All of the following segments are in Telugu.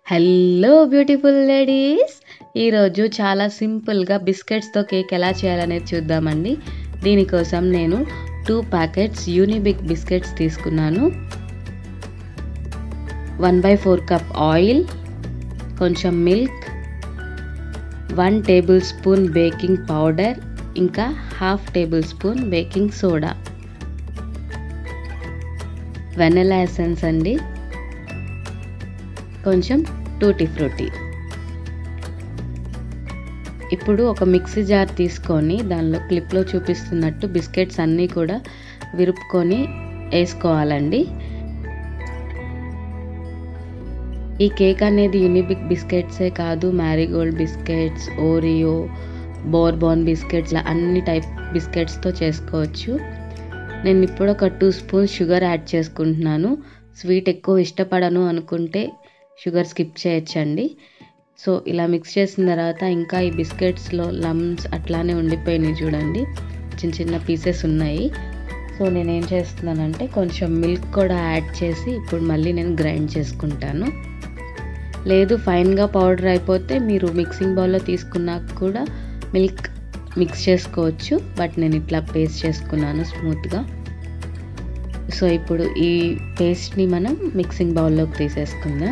హలో బ్యూటిఫుల్ లేడీస్ ఈరోజు చాలా సింపుల్గా బిస్కెట్స్తో కేక్ ఎలా చేయాలనేది చూద్దామండి దీనికోసం నేను టూ ప్యాకెట్స్ యూనిబిక్ బిస్కెట్స్ తీసుకున్నాను one by four cup oil కొంచెం milk one tablespoon baking powder ఇంకా half tablespoon baking soda vanilla essence అండి కొంచెం టూటీ ఫ్రూటీ ఇప్పుడు ఒక మిక్సీ జార్ తీసుకొని దానిలో క్లిప్లో చూపిస్తున్నట్టు బిస్కెట్స్ అన్నీ కూడా విరుపుకొని వేసుకోవాలండి ఈ కేక్ అనేది యూనిబిక్ బిస్కెట్సే కాదు Marigold biscuits Oreo Bourbon biscuits అన్ని టైప్ బిస్కెట్స్తో చేసుకోవచ్చు నేను ఇప్పుడు ఒక టూ స్పూన్స్ షుగర్ యాడ్ చేసుకుంటున్నాను స్వీట్ ఎక్కువ ఇష్టపడను అనుకుంటే షుగర్ స్కిప్ చేయొచ్చండి సో ఇలా మిక్స్ చేసిన తర్వాత ఇంకా ఈ బిస్కెట్స్లో లమ్స్ అట్లానే ఉండిపోయినాయి చూడండి చిన్న చిన్న పీసెస్ ఉన్నాయి సో నేను ఏం చేస్తున్నానంటే కొంచెం మిల్క్ కూడా యాడ్ చేసి ఇప్పుడు మళ్ళీ నేను గ్రైండ్ చేసుకుంటాను లేదు ఫైన్గా పౌడర్ అయిపోతే మీరు మిక్సింగ్ బౌల్లో తీసుకున్నాక కూడా మిల్క్ మిక్స్ చేసుకోవచ్చు బట్ నేను ఇట్లా పేస్ట్ చేసుకున్నాను స్మూత్గా సో ఇప్పుడు ఈ పేస్ట్ని మనం మిక్సింగ్ బౌల్లోకి తీసేసుకుందాం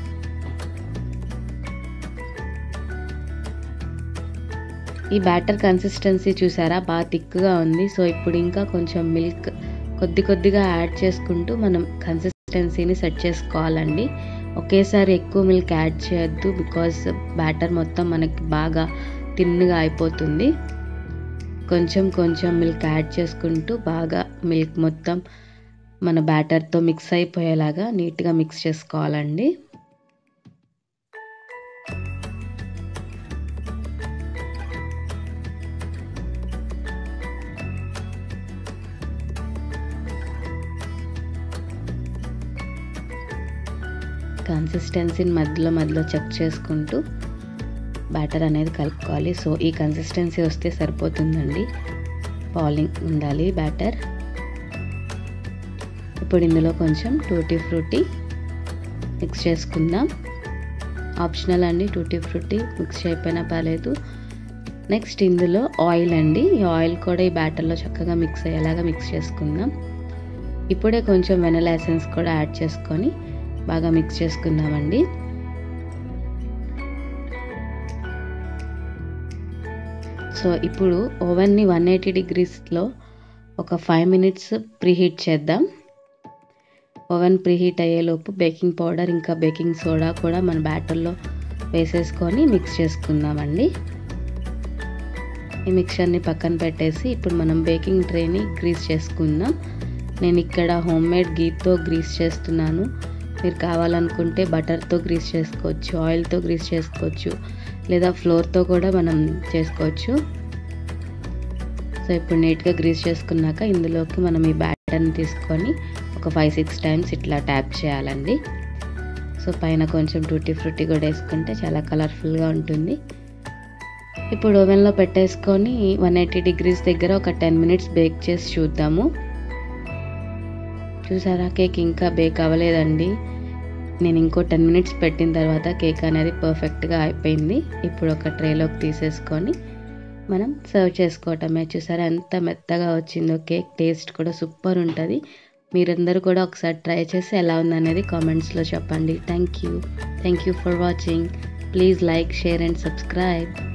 ఈ బ్యాటర్ కన్సిస్టెన్సీ చూసారా బాగా థిక్గా ఉంది సో ఇప్పుడు ఇంకా కొంచెం మిల్క్ కొద్ది కొద్దిగా యాడ్ చేసుకుంటూ మనం కన్సిస్టెన్సీని సెట్ చేసుకోవాలండి ఒకేసారి ఎక్కువ మిల్క్ యాడ్ చేయొద్దు బికాస్ బ్యాటర్ మొత్తం మనకి బాగా తిన్నుగా అయిపోతుంది కొంచెం కొంచెం మిల్క్ యాడ్ చేసుకుంటూ బాగా మిల్క్ మొత్తం మన బ్యాటర్తో మిక్స్ అయిపోయేలాగా నీట్గా మిక్స్ చేసుకోవాలండి కన్సిస్టెన్సీని మధ్యలో మధ్యలో చెక్ చేసుకుంటూ బ్యాటర్ అనేది కలుపుకోవాలి సో ఈ కన్సిస్టెన్సీ వస్తే సరిపోతుందండి ఫాలింగ్ ఉండాలి బ్యాటర్ ఇప్పుడు ఇందులో కొంచెం టూటీ ఫ్రూటీ మిక్స్ చేసుకుందాం ఆప్షనల్ అండి టూటీ ఫ్రూటీ మిక్స్ అయిపోయినా పర్లేదు నెక్స్ట్ ఇందులో ఆయిల్ అండి ఈ ఆయిల్ కూడా ఈ బ్యాటర్లో చక్కగా మిక్స్ అయ్యేలాగా మిక్స్ చేసుకుందాం ఇప్పుడే కొంచెం వెనల్ ఎసెన్స్ కూడా యాడ్ చేసుకొని బాగా మిక్స్ చేసుకుందామండి సో ఇప్పుడు ఓవెన్ని వన్ ఎయిటీ డిగ్రీస్లో ఒక ఫైవ్ మినిట్స్ ప్రీహీట్ చేద్దాం ఓవెన్ ప్రీహీట్ అయ్యేలోపు బేకింగ్ పౌడర్ ఇంకా బేకింగ్ సోడా కూడా మన బ్యాటర్లో వేసేసుకొని మిక్స్ చేసుకుందామండి ఈ మిక్చర్ని పక్కన పెట్టేసి ఇప్పుడు మనం బేకింగ్ ట్రేని గ్రీస్ చేసుకుందాం నేను ఇక్కడ హోమ్ మేడ్ గీతో గ్రీస్ చేస్తున్నాను మీరు కావాలనుకుంటే బటర్తో గ్రీస్ చేసుకోవచ్చు ఆయిల్తో గ్రీస్ చేసుకోవచ్చు లేదా ఫ్లోర్తో కూడా మనం చేసుకోవచ్చు సో ఇప్పుడు నీట్గా గ్రీస్ చేసుకున్నాక ఇందులోకి మనం ఈ బ్యాటర్ని తీసుకొని ఒక ఫైవ్ సిక్స్ టైమ్స్ ఇట్లా ట్యాప్ చేయాలండి సో పైన కొంచెం టూటీ ఫ్రూటీ కూడా వేసుకుంటే చాలా కలర్ఫుల్గా ఉంటుంది ఇప్పుడు ఓవెన్లో పెట్టేసుకొని వన్ ఎయిటీ డిగ్రీస్ దగ్గర ఒక టెన్ మినిట్స్ బేక్ చేసి చూద్దాము చూసారా కేక్ ఇంకా బేక్ అవ్వలేదండి నేను ఇంకో టెన్ మినిట్స్ పెట్టిన తర్వాత కేక్ అనేది పర్ఫెక్ట్గా అయిపోయింది ఇప్పుడు ఒక ట్రేలోకి తీసేసుకొని మనం సర్వ్ చేసుకోవటమే చూసారా ఎంత మెత్తగా వచ్చిందో కేక్ టేస్ట్ కూడా సూపర్ ఉంటుంది మీరందరూ కూడా ఒకసారి ట్రై చేసి ఎలా ఉందనేది కామెంట్స్లో చెప్పండి thank you thank you for watching please like share and subscribe